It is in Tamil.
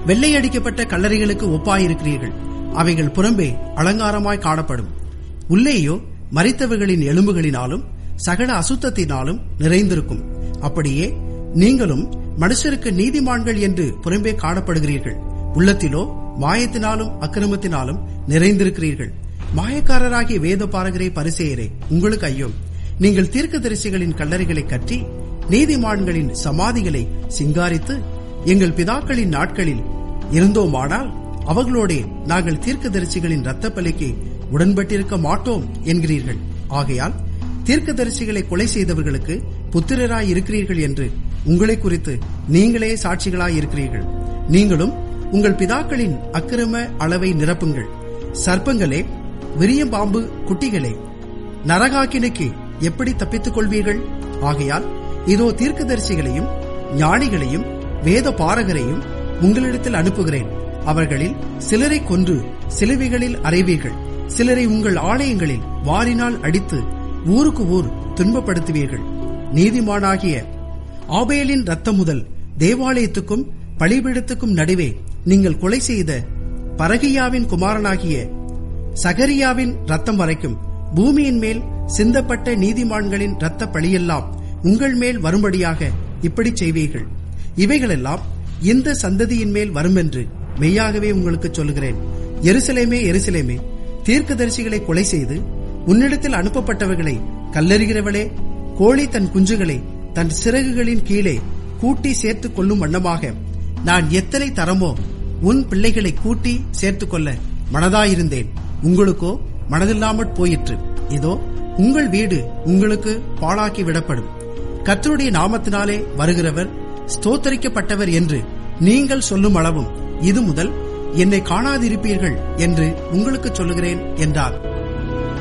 வெள்ளையடிக்கப்பட்ட கல்லறைகளுக்கு ஒப்பாயிருக்கிறீர்கள் அவைகள் புறம்பே அலங்காரமாய் காணப்படும் உள்ளேயோ மரித்தவர்களின் எலும்புகளினாலும் சகல அசுத்தத்தினாலும் நிறைந்திருக்கும் அப்படியே நீங்களும் மனுஷருக்கு நீதிமான்கள் என்று புறம்பே காணப்படுகிறீர்கள் உள்ளத்திலோ மாயத்தினாலும் அக்கிரமத்தினாலும் நிறைந்திருக்கிறீர்கள் மாயக்காரராகிய வேத பாரகரே பரிசெயரே உங்களுக்கு ஐயோ நீங்கள் தீர்க்கதரிசிகளின் கல்லறைகளை கட்டி நீதிமான்களின் சமாதிகளை சிங்காரித்து எங்கள் பிதாக்களின் நாட்களில் இருந்தோமானால் அவர்களோடே நாங்கள் தீர்க்கதரிசிகளின் இரத்த பலிக்கு உடன்பட்டிருக்க மாட்டோம் என்கிறீர்கள் ஆகையால் தீர்க்கதரிசிகளை கொலை செய்தவர்களுக்கு புத்திரராய் இருக்கிறீர்கள் என்று உங்களை குறித்து நீங்களே சாட்சிகளாய் இருக்கிறீர்கள் நீங்களும் உங்கள் பிதாக்களின் அக்கிரம அளவை நிரப்புங்கள் சர்ப்பங்களே விரியம் பாம்பு குட்டிகளே நரகாக்கினைக்கு எப்படி தப்பித்துக் கொள்வீர்கள் ஆகையால் இதோ தீர்க்கதரிசிகளையும் ஞானிகளையும் வேத பாரகரையும் உங்களிடத்தில் அனுப்புகிறேன் அவர்களில் சிலரை கொன்று சிலுவைகளில் அறைவீர்கள் சிலரை உங்கள் ஆலயங்களில் வாரினால் அடித்து ஊருக்கு ஊர் துன்பப்படுத்துவீர்கள் நீதிமானாகிய ஆபேலின் ரத்தம் முதல் தேவாலயத்துக்கும் பலிபீடத்துக்கும் நடுவே நீங்கள் கொலை செய்த பரகியாவின் குமாரனாகிய சகரியாவின் ரத்தம் வரைக்கும் பூமியின் மேல் சிந்தப்பட்ட நீதிமான்களின் இரத்த பழியெல்லாம் உங்கள் மேல் வரும்படியாக இப்படி செய்வீர்கள் இவைகளெல்லாம் இந்த சந்ததியின் மேல் வருமென்று மெய்யாகவே உங்களுக்கு சொல்லுகிறேன் எருசலேமே எருசலேமே தீர்க்கதரிசிகளை கொலை செய்து உன்னிடத்தில் அனுப்பப்பட்டவர்களை கல்லறிகிறவளே கோழி தன் குஞ்சுகளை தன் சிறகுகளின் கீழே கூட்டி சேர்த்துக் கொள்ளும் வண்ணமாக நான் எத்தனை தரமோ உன் பிள்ளைகளை கூட்டி சேர்த்துக் கொள்ள மனதாயிருந்தேன் உங்களுக்கோ மனதில்லாமற் போயிற்று இதோ உங்கள் வீடு உங்களுக்கு பாழாக்கி விடப்படும் கர்த்தருடைய நாமத்தினாலே வருகிறவர் ஸ்தோத்தரிக்கப்பட்டவர் என்று நீங்கள் சொல்லும் அளவும் இது முதல் என்னை காணாதிருப்பீர்கள் என்று உங்களுக்கு சொல்லுகிறேன் என்றார்